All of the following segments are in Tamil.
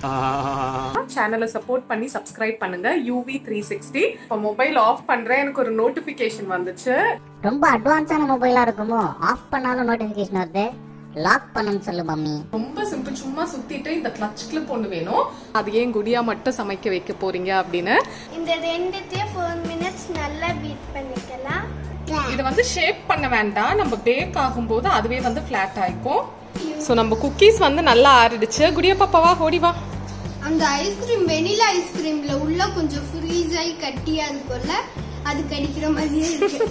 சேனலை சப்போர்ட் பண்ணி சப்ஸ்கிரைப் பண்ணுங்க யூவி த்ரீ சிக்ஸ்டி இப்போ மொபைல் ஆஃப் பண்றேன் எனக்கு ஒரு நோட்டிபிகேஷன் வந்துச்சு ரொம்ப அட்வான்ஸான மொபைலா இருக்குமோ ஆஃப் பண்ணாலும் நோட்டிபிகேஷன் வருது லாக் பண்ணணும்னு சொல்லு மம்மி ரொம்ப சிம்பிள் சும்மா சுத்திட்டு இந்த கிளச் கிளிப் ஒன்று வேணும் அது ஏன் குடியா மட்டும் சமைக்க வைக்க போறீங்க அப்படின்னு இந்த ரெண்டுத்தையும் ஃபோர் மினிட்ஸ் நல்லா பீட் பண்ணிக்கலாம் இதை வந்து ஷேப் பண்ண வேண்டாம் நம்ம பேக் ஆகும்போது அதுவே வந்து ஃபிளாட் ஆயிக்கும் ஸோ நம்ம குக்கீஸ் வந்து நல்லா ஆறிடுச்சு குடியா பாப்பாவா ஓடி வா அந்த ஐஸ்கிரீம் வெனிலா ஐஸ்கிரீம்ல உள்ள கொஞ்சம் ஃப்ரீஸ் ஆகி கட்டியா இருக்கும்ல அது கடிக்கிற மாதிரியே இருக்கு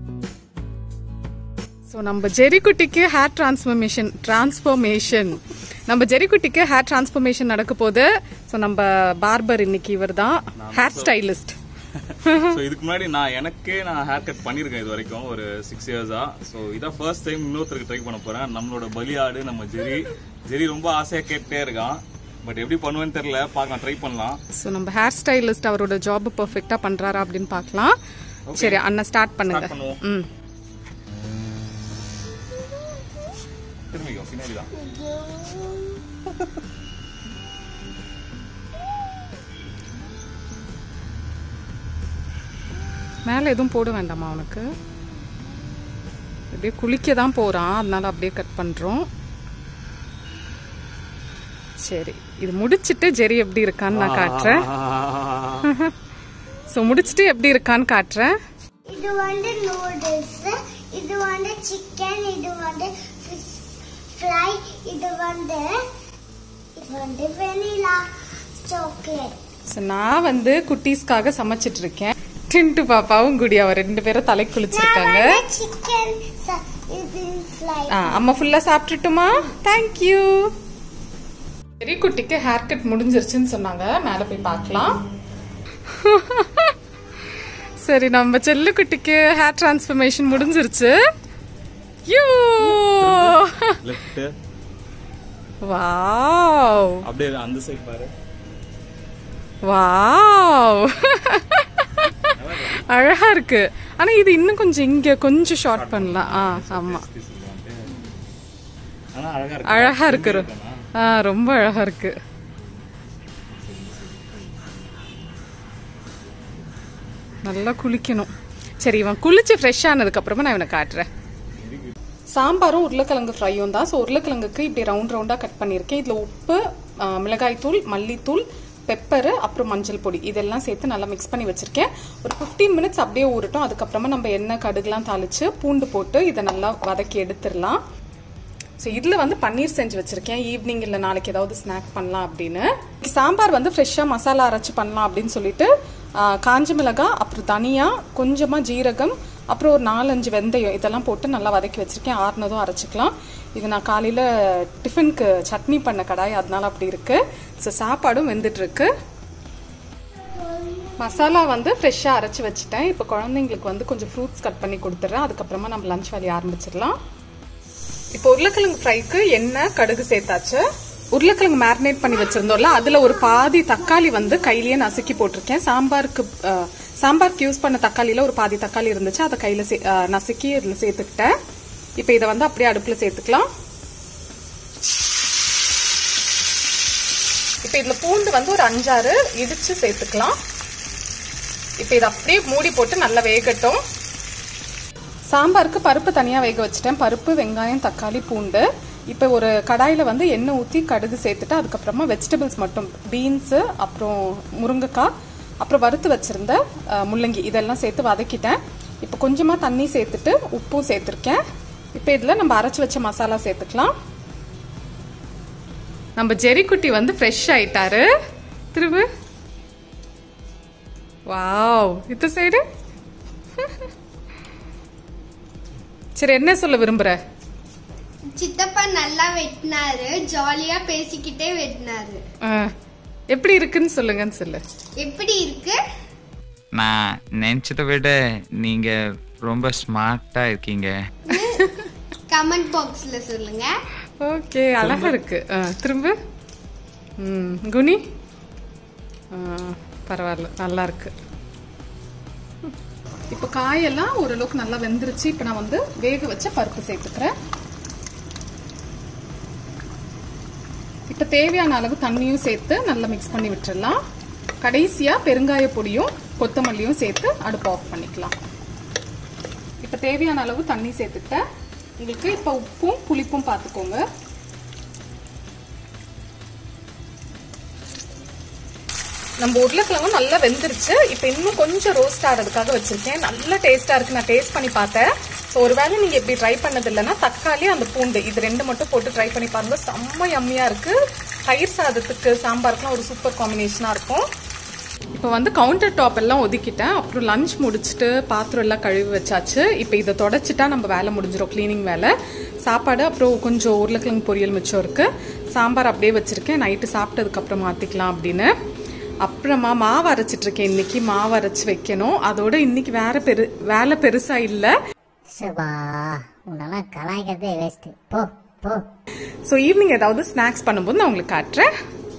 ஸோ நம்ம ஜெரிக்குட்டிக்கு ஹேர் டிரான்ஸ்ஃபர்மேஷன் டிரான்ஸ்ஃபர்மேஷன் நம்ம ஜெரிக்குட்டிக்கு ஹேர் டிரான்ஸ்ஃபர்மேஷன் நடக்க போகுது ஸோ நம்ம பார்பர் இன்னைக்கு இவர் தான் ஹேர் ஸ்டைலிஸ்ட் ஸோ இதுக்கு முன்னாடி நான் எனக்கே நான் ஹேர் கட் பண்ணியிருக்கேன் இது வரைக்கும் ஒரு சிக்ஸ் இயர்ஸா ஸோ இதான் ஃபர்ஸ்ட் டைம் இன்னொருத்தருக்கு ட்ரை பண்ண போறேன் நம்மளோட பலியாடு நம்ம ஜெரி ஜெரி ரொம்ப ஆசையா கேட்டே இருக்கான் பட் எப்படி பண்ணுவேன்னு தெரியல பார்க்கலாம் ட்ரை பண்ணலாம் ஸோ நம்ம ஹேர் ஸ்டைலிஸ்ட் அவரோட ஜாப் பர்ஃபெக்டாக பண்ணுறாரா அப்படின்னு பார்க்கலாம் சரி அண்ணா ஸ்டார்ட் பண்ணுங்க Start பண்ணுவோம். ம் திரும்பிக்கும் பின்னாடி தான் மேலே எதுவும் போட வேண்டாமா அவனுக்கு அப்படியே குளிக்க தான் போகிறான் அதனால அப்படியே கட் பண்ணுறோம் சரி இது முடிச்சிட்டு ஜெரி எப்படி இருக்கான்னு நான் காட்டுறேன் ஸோ முடிச்சிட்டு எப்படி இருக்கான்னு காட்டுறேன் இது வந்து நூடுல்ஸ் இது வந்து சிக்கன் இது வந்து ஃப்ரை இது வந்து இது வந்து வெனிலா சாக்லேட் ஸோ நான் வந்து குட்டீஸ்க்காக சமைச்சிட்டு இருக்கேன் டின்ட்டு பாப்பாவும் குடியாவும் ரெண்டு பேரும் தலை குளிச்சிருக்காங்க சிக்கன் இது ஃப்ரை ஆ அம்மா ஃபுல்லா சாப்பிட்டுட்டுமா தேங்க்யூ பெரிய குட்டிக்கு ஹேர் கட் முடிஞ்சிருச்சுன்னு சொன்னாங்க மேல போய் பார்க்கலாம் சரி நம்ம செல்ல குட்டிக்கு ஹேர் டிரான்ஸ்ஃபர்மேஷன் முடிஞ்சிருச்சு யூ லெஃப்ட் வாவ் அப்படியே அந்த சைடு பாரு வாவ் அழகா இருக்கு ஆனா இது இன்னும் கொஞ்சம் இங்க கொஞ்சம் ஷார்ட் பண்ணலாம் ஆ ஆமா ஆனா அழகா இருக்கு அழகா இருக்கு ஆ ரொம்ப அழகா இருக்கு நல்லா குளிக்கணும் சரி இவன் குளிச்சு ஃப்ரெஷ் ஆனதுக்கு அப்புறமா நான் இவனை காட்டுறேன் சாம்பாரும் உருளைக்கிழங்கு ஃப்ரையும் தான் ஸோ உருளைக்கிழங்குக்கு இப்படி ரவுண்ட் ரவுண்டாக கட் பண்ணியிருக்கேன் இதில் உப்பு ஆ, மிளகாய்த்தூள் மல்லித்தூள் பெப்பரு அப்புறம் மஞ்சள் பொடி இதெல்லாம் சேர்த்து நல்லா மிக்ஸ் பண்ணி வச்சிருக்கேன் ஒரு 15 மினிட்ஸ் அப்படியே ஊறட்டும் அதுக்கப்புறமா நம்ம எண்ணெய் கடுகுலாம் தாளிச்சு பூண்டு போட்டு இதை நல்லா வதக்கி எடுத்துடலாம் ஸோ இதில் வந்து பன்னீர் செஞ்சு வச்சுருக்கேன் ஈவினிங் இல்லை நாளைக்கு ஏதாவது ஸ்நாக் பண்ணலாம் அப்படின்னு சாம்பார் வந்து ஃப்ரெஷ்ஷாக மசாலா அரைச்சி பண்ணலாம் அப்படின்னு சொல்லிட்டு ஆ, காஞ்ச மிளகாய் அப்புறம் தனியா கொஞ்சமாக ஜீரகம் அப்புறம் ஒரு நாலஞ்சு வெந்தயம் இதெல்லாம் போட்டு நல்லா வதக்கி வச்சுருக்கேன் ஆறுனதும் அரைச்சிக்கலாம் இது நான் காலையில் டிஃபனுக்கு சட்னி பண்ண கடாய் அதனால அப்படி இருக்கு ஸோ சாப்பாடும் வெந்துட்டு இருக்கு மசாலா வந்து ஃப்ரெஷ்ஷாக அரைச்சி வச்சுட்டேன் இப்போ குழந்தைங்களுக்கு வந்து கொஞ்சம் ஃப்ரூட்ஸ் கட் பண்ணி கொடுத்துட்றேன் அதுக்கப்புறமா நம்ம லஞ்ச் வேலையை ஆரம்பிச்சிடலாம் இப்போ உருளைக்கிழங்கு ஃப்ரைக்கு எண்ணெய் கடுகு சேர்த்தாச்சு உருளைக்கிழங்கு மேரினேட் பண்ணி வச்சிருந்தோம்ல அதுல ஒரு பாதி தக்காளி வந்து கையிலேயே நசுக்கி போட்டிருக்கேன் சாம்பாருக்கு அஹ், சாம்பாருக்கு யூஸ் பண்ண தக்காளியில ஒரு பாதி தக்காளி இருந்துச்சு அதை கையில சே- அஹ், நசுக்கி இதுல சேர்த்துக்கிட்டேன் இப்போ இதை வந்து அப்படியே அடுப்புல சேர்த்துக்கலாம் இப்போ இதுல பூண்டு வந்து ஒரு அஞ்சாறு இடிச்சு சேர்த்துக்கலாம் இப்போ இதை அப்படியே மூடி போட்டு நல்லா வேகட்டும் சாம்பாருக்கு பருப்பு தனியாக வேக வச்சுட்டேன் பருப்பு வெங்காயம் தக்காளி பூண்டு இப்போ ஒரு கடாயில் வந்து எண்ணெய் ஊற்றி கடுகு சேர்த்துட்டு அதுக்கப்புறமா வெஜிடபிள்ஸ் மட்டும் பீன்ஸு அப்புறம் முருங்கைக்காய் அப்புறம் வறுத்து வச்சுருந்த அஹ், முள்ளங்கி இதெல்லாம் சேர்த்து வதக்கிட்டேன் இப்போ கொஞ்சமாக தண்ணி சேர்த்துட்டு உப்பும் சேர்த்துருக்கேன் இப்போ இதில் நம்ம அரைச்சி வச்ச மசாலா சேர்த்துக்கலாம் நம்ம ஜெரிக்குட்டி வந்து ஃப்ரெஷ் ஆயிட்டாரு திரும்ப வாவ் இந்த சைடு சரி என்ன சொல்ல விரும்புற சித்தப்பா நல்லா வெட்டினாரு ஜாலியா பேசிக்கிட்டே வெட்டினாரு ஆ, எப்படி இருக்குன்னு சொல்லுங்கன்னு சொல்லு எப்படி இருக்கு நான் நினச்சதை விட நீங்கள் ரொம்ப ஸ்மார்ட்டாக இருக்கீங்க கமெண்ட் பாக்ஸ்ல சொல்லுங்க ஓகே அழகா இருக்கு ஆ, திரும்ப ம் குனி ஆ, பரவாயில்ல நல்லா இருக்கு இப்போ காயெல்லாம் ஓரளவுக்கு நல்லா வெந்துருச்சு இப்போ நான் வந்து வேக வச்ச பருப்பு சேர்த்துக்கிறேன் இப்போ தேவையான அளவு தண்ணியும் சேர்த்து நல்லா மிக்ஸ் பண்ணி விட்டுறலாம் கடைசியாக பெருங்காய பொடியும் கொத்தமல்லியும் சேர்த்து அடுப்பு ஆஃப் பண்ணிக்கலாம் இப்போ தேவையான அளவு தண்ணி சேர்த்துட்டேன் உங்களுக்கு இப்போ உப்பும் புளிப்பும் பார்த்துக்கோங்க நம்ம உருளைக்கிழங்கும் நல்லா வெந்துருச்சு இப்போ இன்னும் கொஞ்சம் ரோஸ்ட் ஆகிறதுக்காக வச்சிருக்கேன் நல்லா டேஸ்டா இருக்கு நான் டேஸ்ட் பண்ணி பார்த்தேன் ஸோ ஒருவேளை நீங்க இப்படி ட்ரை பண்ணது இல்லைன்னா தக்காளி அந்த பூண்டு இது ரெண்டு மட்டும் போட்டு ட்ரை பண்ணி பாருங்க செம்ம யம்மியா இருக்கு தயிர் சாதத்துக்கு சாம்பாருக்குலாம் ஒரு சூப்பர் காம்பினேஷனா இருக்கும் இப்போ வந்து கவுண்டர் டாப் எல்லாம் ஒதுக்கிட்டேன் அப்புறம் லஞ்ச் முடிச்சுட்டு பாத்திரம் எல்லாம் கழுவி வச்சாச்சு இப்போ இதை தொடச்சிட்டா நம்ம வேலை முடிஞ்சிடும் க்ளீனிங் வேலை சாப்பாடு அப்புறம் கொஞ்சம் உருளைக்கிழங்கு பொரியல் மிச்சம் இருக்கு சாம்பார் அப்படியே வச்சிருக்கேன் நைட்டு சாப்பிட்டதுக்கு அப்புறம் மாத்திக்கலாம் அப்படின்னு அப்புறமா மாவு அரைச்சிட்டு இருக்கேன் இன்னைக்கு மாவு அரைச்சு வைக்கணும் அதோட இன்னைக்கு வேற பெரு வேலை பெருசா இல்ல சுபா உன்னெல்லாம் கலாய்க்கிறதே வேஸ்ட் போ போ ஸோ ஈவினிங் ஏதாவது ஸ்நாக்ஸ் பண்ணும்போது நான் உங்களுக்கு காட்டுறேன்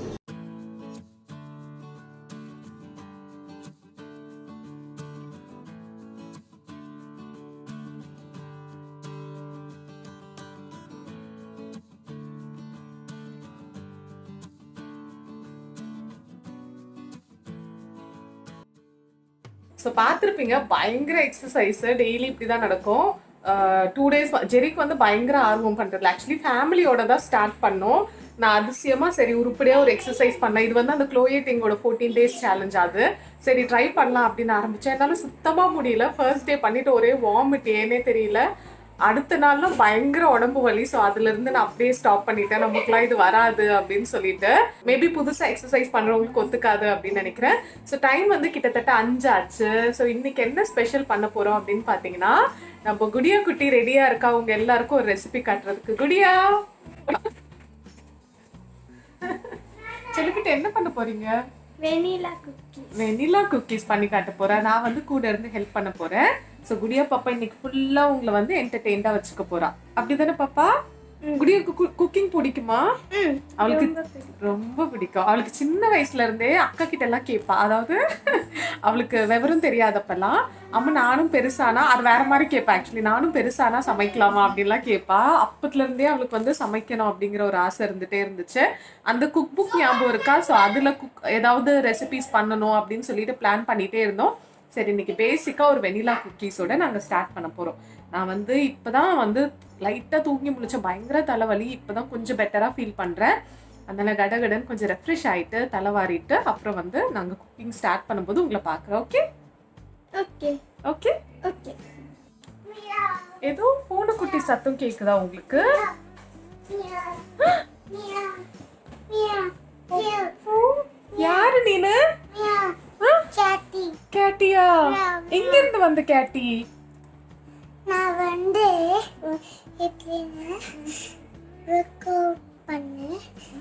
ஸோ பார்த்துருப்பீங்க பயங்கர எக்ஸசைஸ் டெய்லி இப்படி தான் நடக்கும் டூ டேஸ் ஜெரிக்கு வந்து பயங்கர ஆர்வம் பண்றதுல ஆக்சுவலி ஃபேமிலியோட தான் ஸ்டார்ட் பண்ணோம் நான் அதிசயமா சரி உருப்படியா ஒரு எக்ஸசைஸ் பண்ணேன் இது வந்து அந்த க்ளோயேட்டிங்கோட ஃபோர்டீன் டேஸ் சேலஞ்ச் அது சரி ட்ரை பண்ணலாம் அப்படின்னு ஆரம்பிச்சேன் என்னால சுத்தமா முடியல ஃபர்ஸ்ட் டே பண்ணிட்டு ஒரே வாமிட் ஏனே தெரியல அடுத்த நாள்லாம் பயங்கர உடம்பு வலி ஸோ அதுல இருந்து நான் அப்படியே ஸ்டாப் பண்ணிட்டேன் நமக்குலாம் இது வராது அப்படின்னு சொல்லிட்டு மேபி புதுசா எக்ஸசைஸ் பண்றவங்களுக்கு ஒத்துக்காது அப்படின்னு நினைக்கிறேன் ஸோ டைம் வந்து கிட்டத்தட்ட அஞ்சு ஆச்சு ஸோ இன்னைக்கு என்ன ஸ்பெஷல் பண்ண போறோம் அப்படின்னு பாத்தீங்கன்னா நம்ம குடியா குட்டி ரெடியா இருக்கா உங்க எல்லாருக்கும் ஒரு ரெசிபி காட்டுறதுக்கு குடியா சொல்லிக்கிட்டு என்ன பண்ண போறீங்க வெனிலா குக்கி வெனிலா குக்கீஸ் பண்ணி காட்ட போறேன் நான் வந்து கூட இருந்து ஹெல்ப் பண்ண போறேன் சோ குடியா பாப்பா இன்னைக்கு ஃபுல்லா உங்களை வந்து என்டர்டெயின்டா வச்சுக்க போறா அப்படிதானே பாப்பா குடியா குக்கிங் பிடிக்குமா அவளுக்கு ரொம்ப பிடிக்கும் அவளுக்கு சின்ன வயசுல இருந்தே அக்கா கிட்ட எல்லாம் கேட்பா அதாவது அவளுக்கு விவரம் தெரியாதப்பெல்லாம் அம்மா நானும் பெருசானா அது வேற மாதிரி கேட்பா ஆக்சுவலி நானும் பெருசானா சமைக்கலாமா அப்படின்லாம் கேட்பா அப்பத்துல இருந்தே அவளுக்கு வந்து சமைக்கணும் அப்படிங்கிற ஒரு ஆசை இருந்துட்டே இருந்துச்சு அந்த குக் புக் ஞாபகம் இருக்கா ஸோ அதுல குக் ஏதாவது ரெசிபிஸ் பண்ணணும் அப்படின்னு சொல்லிட்டு பிளான் பண்ணிட்டே இருந்தோம் சரி இன்னைக்கு பேசிக்கா ஒரு வெனிலா குக்கீஸோட நாங்க ஸ்டார்ட் பண்ண போறோம் நான் வந்து இப்பதான் வந்து லைட்டா தூங்கி முடிச்ச பயங்கர தலைவலி இப்பதான் கொஞ்சம் பெட்டரா ஃபீல் பண்றேன் அதனால கடகடன்னு கொஞ்சம் ரெஃப்ரெஷ் ஆயிட்டு தலைவாரிட்டு அப்புறம் வந்து நாங்க குக்கிங் ஸ்டார்ட் பண்ணும்போது உங்களை பாக்குறோம் ஓகே ஓகே ஓகே ஓகே ஏதோ பூனை குட்டி சத்தம் கேக்குதா உங்களுக்கு யாரு நீனு சாட்டி கேட்டியா எங்க இருந்து வந்த கேட்டி நான் வந்து எப்படின்னா ஒர்க் அவுட் பண்ணேன்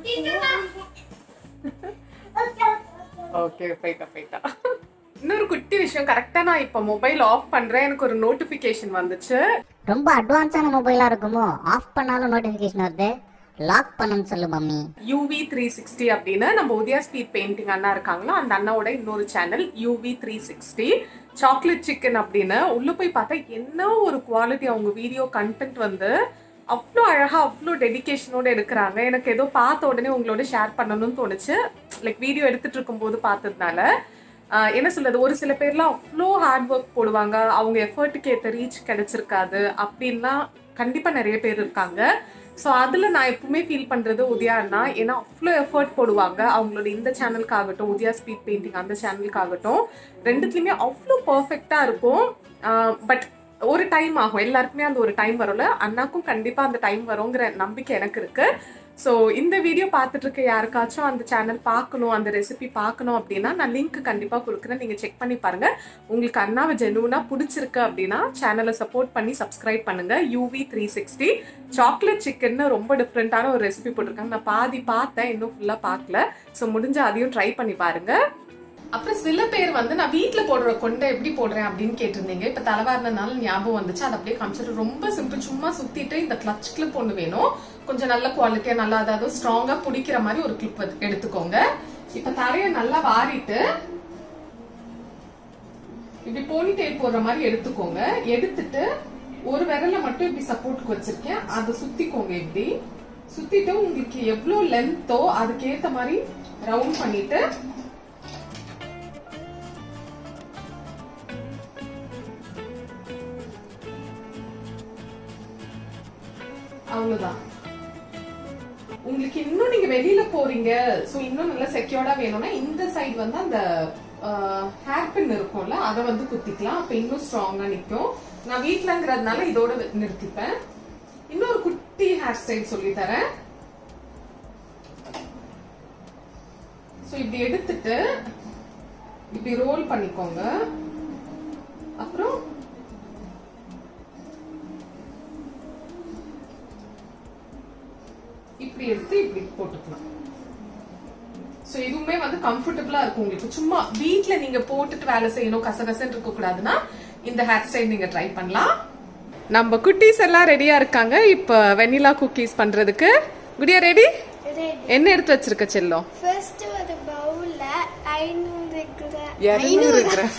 ஓகே போயிட்டா போயிட்டா இன்னொரு குட்டி விஷயம் கரெக்டா நான் இப்ப மொபைல் ஆஃப் பண்றேன் எனக்கு ஒரு நோட்டிபிகேஷன் வந்துச்சு ரொம்ப அட்வான்ஸான மொபைலா இருக்குமோ ஆஃப் பண்ணாலும் நோட்டிஃபிகேஷன் வருது லாக் பண்ணணும்னு சொல்லு மம்மி யூவி த்ரீ சிக்ஸ்டி அப்படின்னு நம்ம உதயா ஸ்பீட் பெயிண்டிங் அண்ணா இருக்காங்களோ அந்த அண்ணாவோட இன்னொரு channel UV three sixty chocolate chicken அப்படின்னு உள்ள போய் பார்த்தா என்ன ஒரு குவாலிட்டி அவங்க வீடியோ கண்டென்ட் வந்து அவ்வளோ அழகா அவ்வளோ டெடிகேஷனோட எடுக்கிறாங்க எனக்கு ஏதோ பார்த்த உடனே உங்களோட ஷேர் பண்ணணும்னு தோணுச்சு லைக் வீடியோ எடுத்துட்டு இருக்கும்போது பார்த்ததுனால ஆஹ் என்ன சொல்றது ஒரு சில பேர்லாம் அவ்வளோ ஹார்ட் ஒர்க் போடுவாங்க அவங்க எஃபர்ட்டுக்கு ஏற்ற ரீச் கிடைச்சிருக்காது அப்படின்லாம் கண்டிப்பா நிறைய பேர் இருக்காங்க ஸோ அதில் நான் எப்பவுமே ஃபீல் பண்ணுறது உதயா அண்ணா ஏன்னா அவ்வளோ எஃபர்ட் போடுவாங்க அவங்களோட இந்த சேனலுக்காகட்டும் உதயா ஸ்பீட் பெயிண்டிங் அந்த சேனலுக்காகட்டும் ரெண்டுத்துலையுமே அவ்வளோ பர்ஃபெக்டாக இருக்கும் பட் ஒரு டைம் ஆகும் எல்லாருக்குமே அந்த ஒரு டைம் வரும்ல அண்ணாக்கும் கண்டிப்பாக அந்த டைம் வருங்கிற நம்பிக்கை எனக்கு இருக்கு ஸோ இந்த வீடியோ பார்த்துட்டு இருக்க யாருக்காச்சும் அந்த சேனல் பார்க்கணும் அந்த ரெசிபி பார்க்கணும் அப்படின்னா நான் லிங்க் கண்டிப்பாக கொடுக்குறேன் நீங்கள் செக் பண்ணி பாருங்க உங்களுக்கு அண்ணாவை ஜெனுவனாக பிடிச்சிருக்கு அப்படின்னா சேனலை சப்போர்ட் பண்ணி சப்ஸ்கிரைப் பண்ணுங்க யூவி த்ரீ சிக்ஸ்டி சாக்லேட் சிக்கன்னு ரொம்ப டிஃப்ரெண்ட்டான ஒரு ரெசிபி போட்டிருக்காங்க நான் பாதி பார்த்தேன் இன்னும் ஃபுல்லாக பார்க்கல ஸோ முடிஞ்ச அதையும் ட்ரை பண்ணி பாருங்க அப்புறம் சில பேர் வந்து நான் வீட்ல போடுற கொண்டை எப்படி போடுறேன் அப்படின்னு கேட்டிருந்தீங்க இப்ப தலைவாரினால ஞாபகம் வந்துச்சு அது அப்படியே காமிச்சிட்டு ரொம்ப சிம்பிள் சும்மா சுத்திட்டு இந்த கிளச் கிளிப் ஒண்ணு வேணும் கொஞ்சம் நல்ல குவாலிட்டியா நல்லா அதாவது ஸ்ட்ராங்கா பிடிக்கிற மாதிரி ஒரு கிளிப் எடுத்துக்கோங்க இப்ப தரைய நல்லா வாரிட்டு இப்படி போனி டெயில் போடுற மாதிரி எடுத்துக்கோங்க எடுத்துட்டு ஒரு விரல மட்டும் இப்படி சப்போர்ட்டுக்கு வச்சிருக்கேன் அதை சுத்திக்கோங்க இப்படி சுத்திட்டு உங்களுக்கு எவ்வளவு லென்த்தோ அதுக்கேத்த மாதிரி ரவுண்ட் பண்ணிட்டு அவ்வளவுதான் உங்களுக்கு இன்னும் நீங்க வெளியில போறீங்க சோ இன்னும் நல்லா செக்யூர்டா வேணும்னா இந்த சைடு வந்து அந்த ஹேர் பின் இருக்கும்ல அதை வந்து குத்திக்கலாம் அப்ப இன்னும் ஸ்ட்ராங்கா நிக்கும் நான் வீட்லங்கிறதுனால இதோட நிறுத்திப்பேன் இன்னொரு குட்டி ஹேர் ஸ்டைல் சொல்லி தரேன் சோ இப்படி எடுத்துட்டு இப்படி ரோல் பண்ணிக்கோங்க அப்புறம் இப்படி எடுத்து இப்படி போட்டுக்கலாம் சோ இதுவுமே வந்து கம்ஃபர்டபுளா இருக்கும் உங்களுக்கு சும்மா வீட்ல நீங்க போட்டுட்டு வேலை செய்யணும் கசகசன்னு இருக்க கூடாதுன்னா இந்த ஹேர் ஸ்டைல் நீங்க ட்ரை பண்ணலாம் நம்ம குட்டீஸ் எல்லாம் ரெடியா இருக்காங்க இப்ப வெனிலா குக்கீஸ் பண்றதுக்கு குடியா ரெடி என்ன எடுத்து வச்சிருக்க செல்லம் ஃபர்ஸ்ட் ஒரு பவுல்ல ஐநூறு கிராம் இருநூறு கிராம்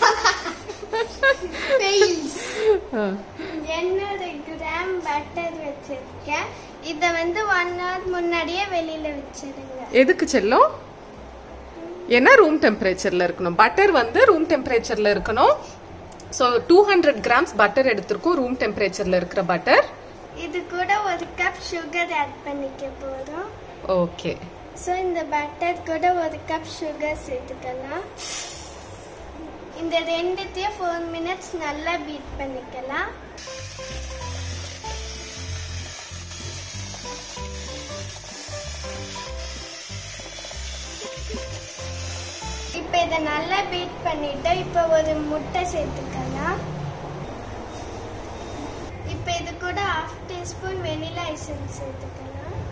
எண்ணூறு கிராம் பட்டர் வச்சிருக்கேன் இத வந்து ஒன் ஹவர் முன்னாடியே வெளியில வச்சிருங்க எதுக்கு செல்லம் ஏன்னா ரூம் டெம்பரேச்சர்ல இருக்கணும் பட்டர் வந்து ரூம் டெம்பரேச்சர்ல இருக்கணும் so two hundred grams butter எடுத்திருக்கோம் ரூம் டெம்பரேச்சர்ல இருக்கிற பட்டர் இது கூட ஒரு கப் சுகர் ஆட் பண்ணிக்க போறோம் ஓகே ஸோ இந்த பட்டர் கூட ஒரு கப் சுகர் சேர்த்துக்கலாம் இந்த ரெண்டுத்தையும் ஃபோர் மினிட்ஸ் நல்லா பீட் பண்ணிக்கலாம் இப்போ இதை நல்லா பீட் பண்ணிட்டு இப்போ ஒரு முட்டை சேர்த்துக்கலாம் இப்போ இது கூட ஹாஃப் டீஸ்பூன் வெனிலா எசன்ஸ் சேர்த்துக்கலாம்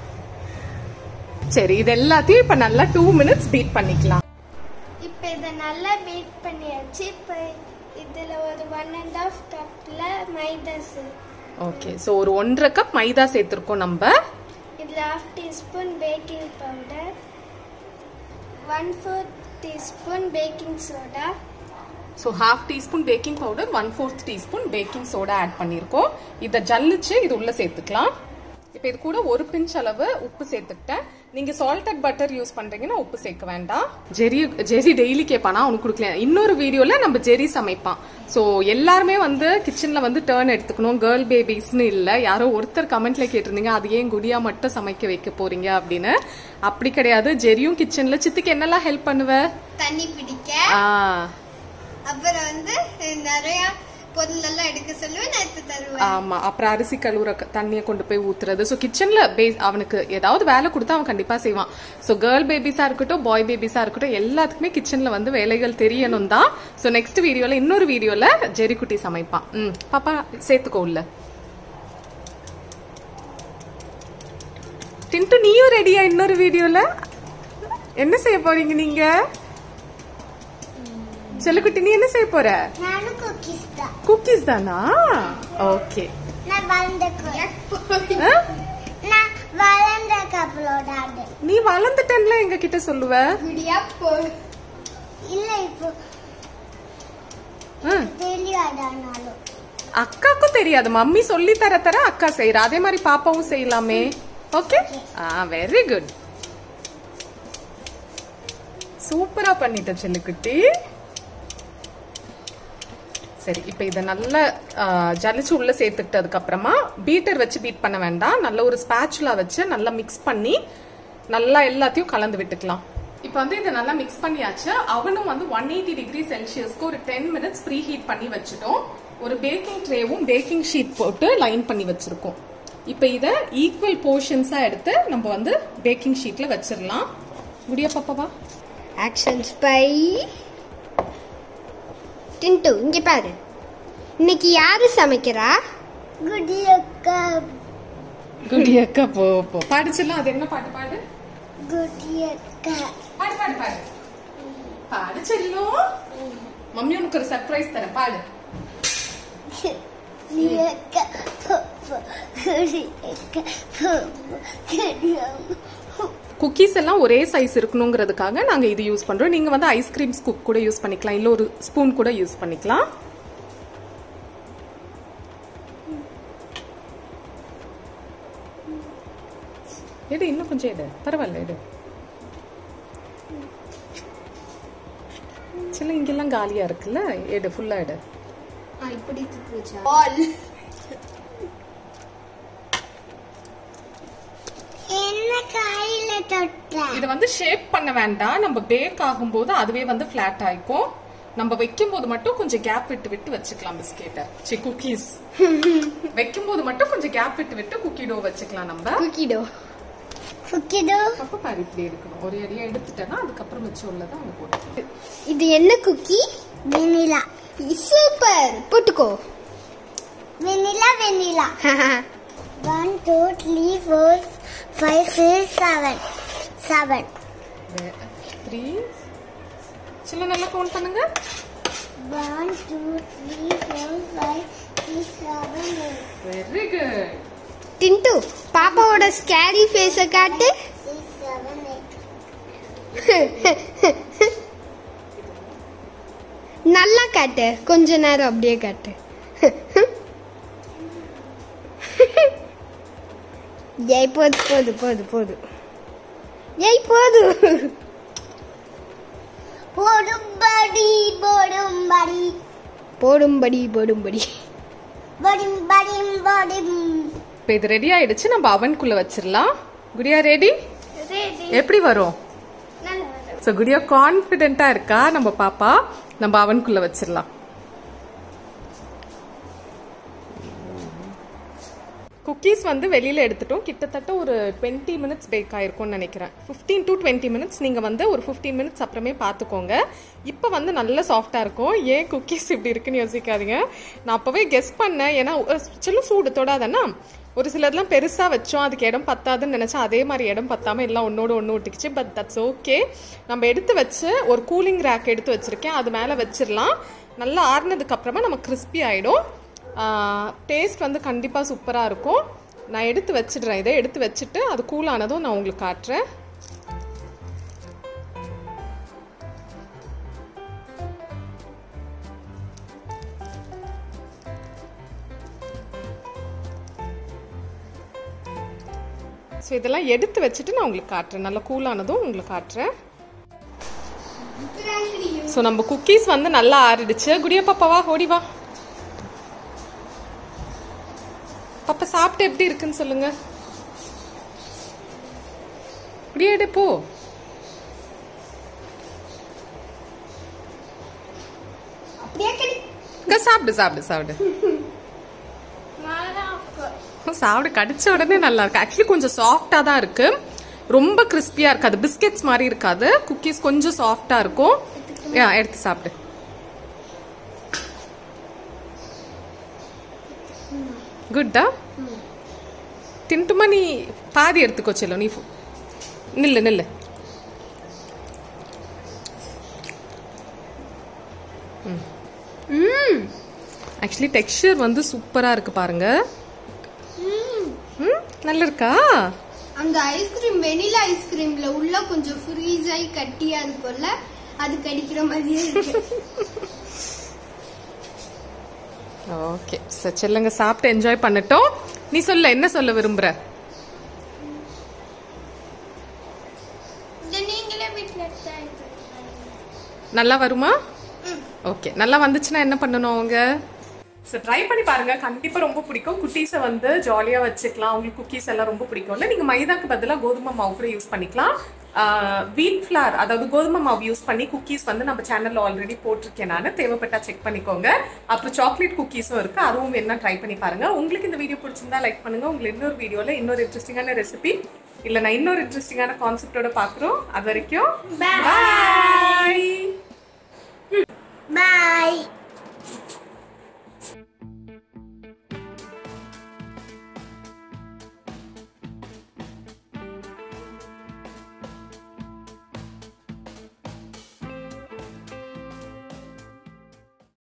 சரி இது எல்லாத்தையும் இப்ப நல்லா டூ மினிட்ஸ் பீட் பண்ணிக்கலாம் இப்போ இதை நல்லா பீட் பண்ணியாச்சு இப்போ இதில் ஒரு ஒன் அண்ட் ஆஃப் கப்பில் மைதா சேர்த்து ஓகே ஸோ ஒரு ஒன்றரை கப் மைதா சேர்த்திருக்கோம் நம்ம இதில் half teaspoon baking powder one fourth teaspoon baking soda so half teaspoon baking powder one fourth teaspoon baking soda add பண்ணியிருக்கோம் இதை ஜல்லிச்சு இது உள்ள சேர்த்துக்கலாம் இப்போ இது கூட ஒரு பிஞ்ச் அளவு உப்பு சேர்த்துக்கிட்டேன் நீங்க சால்டட் பட்டர் யூஸ் பண்றீங்கன்னா உப்பு சேர்க்க வேண்டாம் ஜெரி ஜெரி டெய்லி கேட்பானா அவனுக்கு கொடுக்கல இன்னொரு வீடியோல நம்ம ஜெரி சமைப்பான் ஸோ எல்லாருமே வந்து கிச்சன்ல வந்து டேர்ன் எடுத்துக்கணும் கேர்ள் பேபிஸ்னு இல்லை யாரோ ஒருத்தர் கமெண்ட்ல கேட்டிருந்தீங்க அது ஏன் குடியா மட்டும் சமைக்க வைக்க போறீங்க அப்படின்னு அப்படி கிடையாது ஜெரியும் கிச்சன்ல சித்துக்கு என்னெல்லாம் ஹெல்ப் பண்ணுவ தண்ணி பிடிக்க ஆ அப்புறம் வந்து நிறைய பொருள் எல்லாம் எடுக்க சொல்லுவேன் நான் எடுத்து தருவேன் ஆமா அப்புறம் அரிசி கழுவுற க- தண்ணிய கொண்டு போய் ஊத்துறது ஸோ கிச்சன்ல பேஸ் அவனுக்கு ஏதாவது வேலை கொடுத்தா அவன் கண்டிப்பா செய்வான் ஸோ கேர்ள் பேபிஸா இருக்கட்டும் பாய் பேபிஸா இருக்கட்டும் எல்லாத்துக்குமே கிச்சன்ல வந்து வேலைகள் தெரியணும் தான் ஸோ நெக்ஸ்ட் வீடியோல இன்னொரு வீடியோல ஜெரி குட்டி சமைப்பான் ம் பாப்பா சேர்த்துக்கோ உள்ள டின்ட்டு நீயும் ரெடியா இன்னொரு வீடியோல என்ன செய்ய போறீங்க நீங்க செல்லுக்குட்டி நீ என்ன செய்ய போற நானும் குக்கீஸ் தான் குக்கீஸ் தானா ஓகே நான் வளர்ந்த நான் வளர்ந்த கப்பலோட ஆடு நீ வளர்ந்துட்டேன்ல எங்க கிட்ட சொல்லுவ குடியா போ இல்ல இப்போ ம். தெரியாதானாலும் அக்காக்கும் தெரியாது மம்மி சொல்லி தர தர அக்கா செய்யற அதே மாதிரி பாப்பாவும் செய்யலாமே ஓகே ஆ வெரி குட் சூப்பரா பண்ணிட்ட செல்லுக்குட்டி சரி இப்போ இதை நல்லா ஆ, ஜலிச்சு உள்ள சேர்த்துக்கிட்டதுக்கு அப்புறமா பீட்டர் வச்சு பீட் பண்ண வேண்டாம் நல்ல ஒரு ஸ்பேச்சுலா வச்சு நல்லா மிக்ஸ் பண்ணி நல்லா எல்லாத்தையும் கலந்து விட்டுக்கலாம் இப்போ வந்து இதை நல்லா மிக்ஸ் பண்ணியாச்சு அவனும் வந்து ஒன் எயிட்டி டிகிரி செல்சியஸ்க்கு ஒரு டென் மினிட்ஸ் ப்ரீ ஹீட் பண்ணி வச்சுட்டோம் ஒரு பேக்கிங் ட்ரேவும் பேக்கிங் ஷீட் போட்டு லைன் பண்ணி வச்சிருக்கோம் இப்போ இதை ஈக்குவல் போர்ஷன்ஸா எடுத்து நம்ம வந்து பேக்கிங் ஷீட்ல வச்சிடலாம் முடியா பாப்பாவா ஆக்ஷன் ஸ்பை டின்ட்டு இங்க பாரு இன்னைக்கு யாரு சமைக்கிறா குடியக்கா குடி அக்கா போ போ பாடிச்சிடலாம் அது என்ன பாட்டு பாடு குடியக்கா பாடு பாடு பாடு பாடு செல்லும் மம்மி உனக்கு ஒரு சர்ப்ரைஸ் தரேன் பாடு குடியக்கா குடியக்கா குடியக்கா குக்கீஸ் எல்லாம் ஒரே சைஸ் இருக்கணுங்கிறதுக்காக நாங்க இது யூஸ் பண்றோம் நீங்க வந்து ஐஸ்கிரீம் ஸ்கூப் கூட யூஸ் பண்ணிக்கலாம் இல்ல ஒரு ஸ்பூன் கூட யூஸ் பண்ணிக்கலாம் எடு கொஞ்சம் எடு பரவாயில்ல எடு சில இங்கெல்லாம் காலியா இருக்குல்ல எடு ஃபுல்லா எடு ஆ இப்படி தூக்குச்சா பால் என்ன கையில தொட்ட இதை வந்து ஷேப் பண்ண வேண்டாம் நம்ம பேக் ஆகும்போது அதுவே வந்து ஃபிளாட் ஆயிக்கும் நம்ம வைக்கும்போது மட்டும் கொஞ்சம் கேப் விட்டு விட்டு வச்சுக்கலாம் பிஸ்கெட்டை சி குக்கீஸ் வைக்கும்போது மட்டும் கொஞ்சம் கேப் விட்டு விட்டு குக்கி டோ வச்சுக்கலாம் நம்ம குக்கிடோ குக்கிடோ அப்ப பாரு இப்படி எடுக்கணும் ஒரு அடியா எடுத்துட்டேன்னா அதுக்கப்புறம் வச்சு உள்ளதை அங்க போட்டு இது என்ன குக்கி வெனிலா சூப்பர் போட்டுக்கோ vanilla vanilla one two three four five six seven seven three சில நல்லா கவுண்ட் பண்ணுங்க one two three four five six seven very good டின்ட்டு பாப்பாவோட ஸ்கேரி ஃபேஸை காட்டு நல்லா காட்டு கொஞ்ச நேரம் அப்படியே காட்டு ஏய் போது போது போது போது ஏய் போது போடும்படி போடும்படி போடும்படி போடும்படி படும் படும் படும் இப்போ இது ரெடி ஆயிடுச்சு நம்ம அவனுக்குள்ள வச்சிடலாம் குடியா ரெடி எப்படி வரும் ஸோ குடியா கான்ஃபிடென்ட்டா இருக்கா நம்ம பாப்பா நம்ம அவனுக்குள்ள வச்சிடலாம் குக்கீஸ் வந்து வெளியில எடுத்துட்டோம் கிட்டத்தட்ட ஒரு டுவெண்ட்டி மினிட்ஸ் பேக் ஆயிருக்கும்னு நினைக்கிறேன் 15 டு டுவெண்ட்டி மினிட்ஸ் நீங்க வந்து ஒரு 15 மினிட்ஸ் அப்புறமே பார்த்துக்கோங்க இப்போ வந்து நல்ல சாஃப்டா இருக்கும் ஏன் குக்கீஸ் இப்படி இருக்குன்னு யோசிக்காதீங்க நான் அப்பவே கெஸ் பண்ணேன் ஏன்னா சில சூடு தொடாதன்னா ஒரு சிலர்லாம் பெருசா வச்சோம் அதுக்கு இடம் பத்தாதுன்னு நினைச்சா அதே மாதிரி இடம் பத்தாம எல்லாம் ஒன்னோட ஒன்று ஒட்டிக்கிச்சு பட் தட்ஸ் ஓகே நம்ம எடுத்து வச்சு ஒரு கூலிங் ரேக் எடுத்து வச்சிருக்கேன் அது மேலே வச்சிடலாம் நல்லா ஆறுனதுக்கு அப்புறமா நம்ம கிறிஸ்பி ஆயிடும் டேஸ்ட் வந்து கண்டிப்பாக சூப்பராக இருக்கும் நான் எடுத்து வச்சிடுறேன் இதை எடுத்து வச்சுட்டு அது கூல் ஆனதும் நான் உங்களுக்கு காட்டுறேன் ஸோ இதெல்லாம் எடுத்து வச்சுட்டு நான் உங்களுக்கு காட்டுறேன் நல்லா கூலானதும் உங்களுக்கு காட்டுறேன் ஸோ நம்ம குக்கீஸ் வந்து நல்லா ஆறிடுச்சு குடியா பாப்பாவா ஓடி வா பாப்பா சாப்பிட்டு எப்படி இருக்குன்னு சொல்லுங்க குடியாடு போ அப்படியே கடி இங்க சாப்பிடு சாப்பிடு சாப்பிடு சாப்பிடு கடிச்ச உடனே நல்லா இருக்கு ஆக்சுவலி கொஞ்சம் சாஃப்டா தான் இருக்கு ரொம்ப கிறிஸ்பியா இருக்காது பிஸ்கெட்ஸ் மாதிரி இருக்காது குக்கீஸ் கொஞ்சம் சாஃப்டா இருக்கும் யா, எடுத்து சாப்பிடு குட்டா தின்ட்டுமா நீ பாதி எடுத்துக்கோ செல்லும் நீ ஃபு- நில்லு நில்லு ஆக்சுவலி டெக்ஸ்சர் வந்து சூப்பரா இருக்கு பாருங்க ம் நல்லா இருக்கா அந்த ஐஸ்கிரீம் வெனிலா ஐஸ்கிரீம்ல உள்ள கொஞ்சம் ஃப்ரீஸ் ஆகி கட்டியா இருக்கும்ல அது கடிக்கிற மாதிரியே இருக்கு ஓகே சரி செல்லுங்க சாப்பிட்டு என்ஜாய் பண்ணட்டும் நீ சொல்ல என்ன சொல்ல விரும்புற இதை நீங்களே வீட்டுல try பண்ணி நல்லா வருமா ஓகே நல்லா வந்துச்சுன்னா என்ன பண்ணணும் அவங்க ஸோ ட்ரை பண்ணி பாருங்க கண்டிப்பா ரொம்ப பிடிக்கும் குட்டீஸை வந்து ஜாலியா வச்சுக்கலாம் அவங்களுக்கு குக்கீஸ் எல்லாம் ரொம்ப பிடிக்கும்ல நீங்க மைதாக்கு பதிலாக கோதுமை மாவு கூட யூஸ் பண்ணிக்கலாம் வீட் ஃப்ளார் அதாவது கோதுமை மாவு யூஸ் பண்ணி குக்கீஸ் வந்து நம்ம சேனல்ல ஆல்ரெடி போட்டிருக்கேன் நான் தேவைப்பட்டா செக் பண்ணிக்கோங்க அப்புறம் சாக்லேட் குக்கீஸும் இருக்கு அதுவும் என்ன ட்ரை பண்ணி பாருங்க உங்களுக்கு இந்த வீடியோ பிடிச்சிருந்தா லைக் பண்ணுங்க உங்களுக்கு இன்னொரு வீடியோல இன்னொரு இன்ட்ரெஸ்டிங்கான ரெசிபி இல்ல நான் இன்னொரு இன்ட்ரெஸ்டிங்கான கான்செப்டோட பாக்குறோம் அது வரைக்கும் Bye.